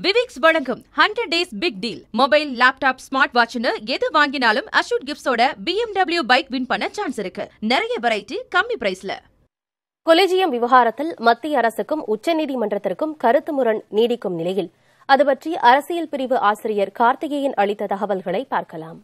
விவிக்ஸ் வழங்கும் hundred days big deal mobile laptop smart வாட்ச்னு எது வாங்கினாலும் அஷூட் கிஃப்ட்ஸோட BMW பைக் வின் பண்ண சான்ஸ் இருக்கு நிறைய வெரைட்டி கம்மி பிரைஸ்ல கொலிஜியம் விவகாரத்தில் மத்திய அரசுக்கும் உச்சநீதிமன்றத்திற்கும் கருத்து முரண் நீடிக்கும் நிலையில் அது பற்றி அரசியல் பிரிவு ஆசிரியர் கார்த்திகேயன் அளித்த தகவல்களை பார்க்கலாம்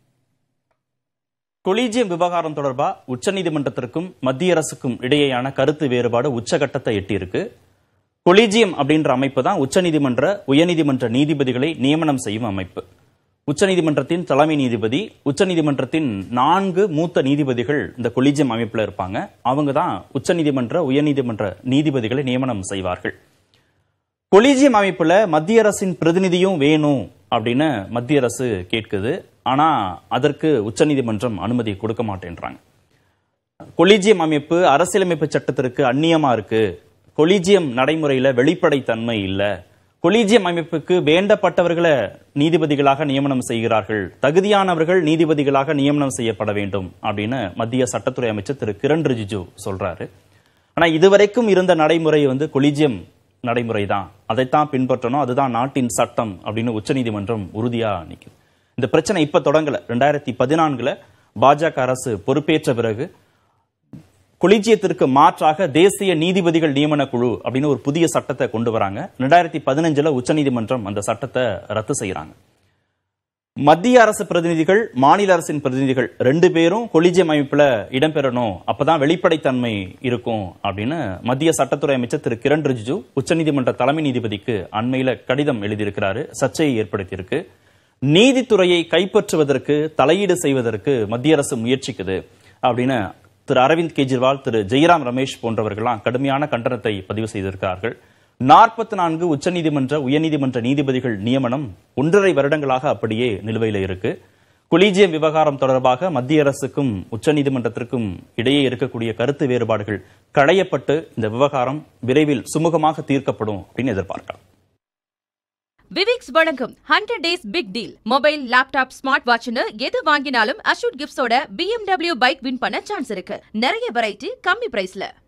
கொலீஜியம் விவகாரம் தொடர்பா உச்சநீதிமன்றத்திற்கும் மத்திய அரசுக்கும் இடையேயான கருத்து வேறுபாடு உச்சகட்டத்தை எட்டியிருக்கு கொலீஜியம் அப்படின்ற அமைப்பு தான் உச்சநீதிமன்ற உயர்நீதிமன்ற நீதிபதிகளை நியமனம் செய்யும் அமைப்பு உச்சநீதிமன்றத்தின் தலைமை நீதிபதி உச்சநீதிமன்றத்தின் நான்கு மூத்த நீதிபதிகள் இந்த கொலீஜியம் அமைப்புல இருப்பாங்க அவங்க தான் உச்சநீதிமன்ற உயர்நீதிமன்ற நீதிபதிகளை நியமனம் செய்வார்கள் கொலீஜியம் அமைப்புல மத்திய அரசின் பிரதிநிதியும் வேணும் அப்படின்னு மத்திய அரசு கேட்குது ஆனா அதற்கு உச்சநீதிமன்றம் அனுமதி கொடுக்க மாட்டேன்றாங்க கொலீஜியம் அமைப்பு அரசியலமைப்பு சட்டத்திற்கு அந்நியமா இருக்கு கொலீஜியம் நடைமுறையில வெளிப்படைத்தன்மை இல்ல கொலீஜியம் அமைப்புக்கு வேண்டப்பட்டவர்களை நீதிபதிகளாக நியமனம் செய்கிறார்கள் தகுதியானவர்கள் நீதிபதிகளாக நியமனம் செய்யப்பட வேண்டும் அப்படின்னு மத்திய சட்டத்துறை அமைச்சர் திரு கிரண் ரிஜிஜு சொல்றாரு ஆனா இதுவரைக்கும் இருந்த நடைமுறை வந்து கொலீஜியம் நடைமுறை தான் அதைத்தான் பின்பற்றணும் அதுதான் நாட்டின் சட்டம் அப்படின்னு உச்சநீதிமன்றம் உறுதியா நிக்குது இந்த பிரச்சனை இப்ப தொடங்கல ரெண்டாயிரத்தி பதினான்குல பாஜக அரசு பொறுப்பேற்ற பிறகு கொலிஜியத்திற்கு மாற்றாக தேசிய நீதிபதிகள் நியமன குழு அப்படின்னு ஒரு புதிய சட்டத்தை கொண்டு வராங்க ரெண்டாயிரத்தி பதினஞ்சுல உச்சநீதிமன்றம் அந்த சட்டத்தை ரத்து செய்யறாங்க மத்திய அரசு பிரதிநிதிகள் மாநில அரசின் பிரதிநிதிகள் ரெண்டு பேரும் கொலிஜியம் அமைப்புல இடம்பெறணும் அப்பதான் வெளிப்படைத்தன்மை இருக்கும் அப்படின்னு மத்திய சட்டத்துறை அமைச்சர் திரு கிரண் ரிஜிஜு உச்சநீதிமன்ற தலைமை நீதிபதிக்கு அண்மையில கடிதம் எழுதியிருக்கிறாரு சர்ச்சையை ஏற்படுத்தியிருக்கு நீதித்துறையை கைப்பற்றுவதற்கு தலையீடு செய்வதற்கு மத்திய அரசு முயற்சிக்குது அப்படின்னு திரு அரவிந்த் கெஜ்ரிவால் திரு ஜெயராம் ரமேஷ் போன்றவர்கள்லாம் கடுமையான கண்டனத்தை பதிவு செய்திருக்கிறார்கள் நாற்பத்தி நான்கு உச்சநீதிமன்ற உயர்நீதிமன்ற நீதிபதிகள் நியமனம் ஒன்றரை வருடங்களாக அப்படியே நிலுவையில் இருக்கு கொலீஜியம் விவகாரம் தொடர்பாக மத்திய அரசுக்கும் உச்சநீதிமன்றத்திற்கும் இடையே இருக்கக்கூடிய கருத்து வேறுபாடுகள் களையப்பட்டு இந்த விவகாரம் விரைவில் சுமூகமாக தீர்க்கப்படும் அப்படின்னு எதிர்பார்க்கலாம் விவிக்ஸ் வழங்கும் hundred days big deal mobile laptop smart வாட்ச்னு எது வாங்கினாலும் அஷூட் கிஃப்ட்ஸோட BMW பைக் வின் பண்ண சான்ஸ் இருக்கு நிறைய வெரைட்டி கம்மி பிரைஸ்ல